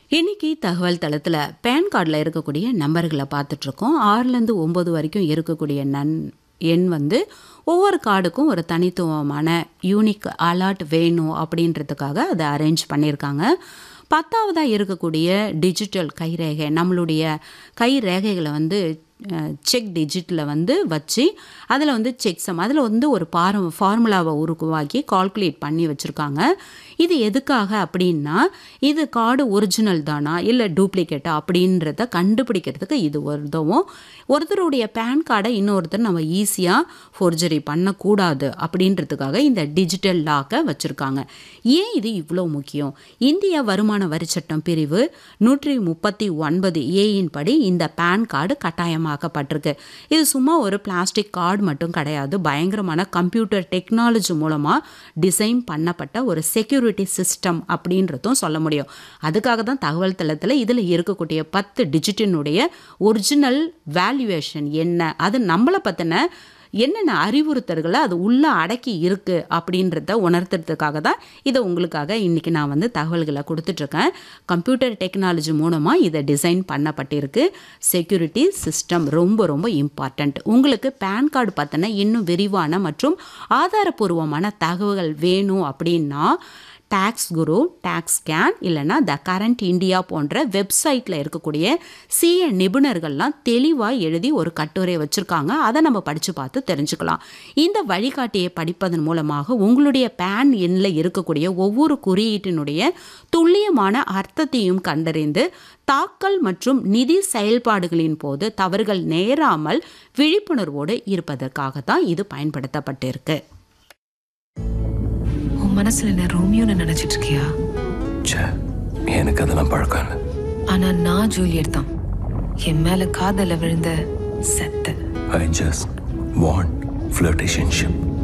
இன்னைக்கு தகவல் தளத்தில் பேன் கார்டில் இருக்கக்கூடிய நம்பர்களை பார்த்துட்ருக்கோம் ஆறுலேருந்து ஒம்பது வரைக்கும் இருக்கக்கூடிய நன் எண் வந்து ஒவ்வொரு கார்டுக்கும் ஒரு தனித்துவமான யூனிக் அலர்ட் வேணும் அப்படின்றதுக்காக அதை அரேஞ்ச் பண்ணியிருக்காங்க பத்தாவதாக இருக்கக்கூடிய டிஜிட்டல் கைரேகை நம்மளுடைய கை ரேகைகளை வந்து செக் டிஜிட்டில் வந்து வச்சு அதில் வந்து செக்ஸம் அதில் வந்து ஒரு பார ஃபார்முலாவை உருவாக்கி கால்குலேட் பண்ணி வச்சுருக்காங்க இது எதுக்காக அப்படின்னா இது கார்டு ஒரிஜினல் தானா இல்லை டூப்ளிகேட்டா அப்படின்றத கண்டுபிடிக்கிறதுக்கு இது உதவும் ஒருத்தருடைய பேன் கார்டை இன்னொருத்தர் நம்ம ஈஸியாக ஃபோர்ஜரி பண்ணக்கூடாது அப்படின்றதுக்காக இந்த டிஜிட்டல் லாக்கை வச்சுருக்காங்க ஏன் இது இவ்வளோ முக்கியம் இந்திய வருமான வரி சட்டம் பிரிவு நூற்றி முப்பத்தி ஒன்பது ஏயின் படி இந்த பேன் கார்டு கட்டாயமாக்கப்பட்டிருக்கு இது சும்மா ஒரு பிளாஸ்டிக் கார்டு மட்டும் கிடையாது பயங்கரமான கம்ப்யூட்டர் டெக்னாலஜி மூலமாக டிசைன் பண்ணப்பட்ட ஒரு செக்யூரிட்டி சிஸ்டம் அப்படின்றதும் சொல்ல முடியும் அதுக்காக தான் தகவல் தளத்தில் இதில் இருக்கக்கூடிய பத்து டிஜிட்டினுடைய ஒரிஜினல் வேல்யூவேஷன் என்ன அது நம்மளை பற்றின என்னென்ன அறிவுறுத்தல்களை அது உள்ளே அடக்கி இருக்குது அப்படின்றத உணர்த்துறதுக்காக தான் இதை உங்களுக்காக இன்றைக்கி நான் வந்து தகவல்களை கொடுத்துட்ருக்கேன் கம்ப்யூட்டர் டெக்னாலஜி மூலமாக இதை டிசைன் பண்ணப்பட்டிருக்கு செக்யூரிட்டி சிஸ்டம் ரொம்ப ரொம்ப இம்பார்ட்டண்ட் உங்களுக்கு பேன் கார்டு பற்றின இன்னும் விரிவான மற்றும் ஆதாரபூர்வமான தகவல்கள் வேணும் அப்படின்னா டேக்ஸ் குரு டேக்ஸ் ஸ்கேன் இல்லைனா த கரண்ட் இந்தியா போன்ற வெப்சைட்டில் இருக்கக்கூடிய சிஏ நிபுணர்கள்லாம் தெளிவாக எழுதி ஒரு கட்டுரை வச்சுருக்காங்க அதை நம்ம படித்து பார்த்து தெரிஞ்சுக்கலாம் இந்த வழிகாட்டியை படிப்பதன் மூலமாக உங்களுடைய பேன் எண்ணில் இருக்கக்கூடிய ஒவ்வொரு குறியீட்டினுடைய துல்லியமான அர்த்தத்தையும் கண்டறிந்து தாக்கல் மற்றும் நிதி செயல்பாடுகளின் போது தவறுகள் நேராமல் விழிப்புணர்வோடு இருப்பதற்காக தான் இது பயன்படுத்தப்பட்டிருக்கு உன் மனசுல என்ன ரோமியோன்னு நினைச்சிட்டு இருக்கியா ச்சே எனக்கு அதெல்லாம் பழக்கம் இல்லை ஆனா நான் ஜூலியட் தான் என் மேல காதல விழுந்த செத்த ஐ ஜஸ்ட் வாண்ட் ஃப்ளர்டேஷன்ஷிப்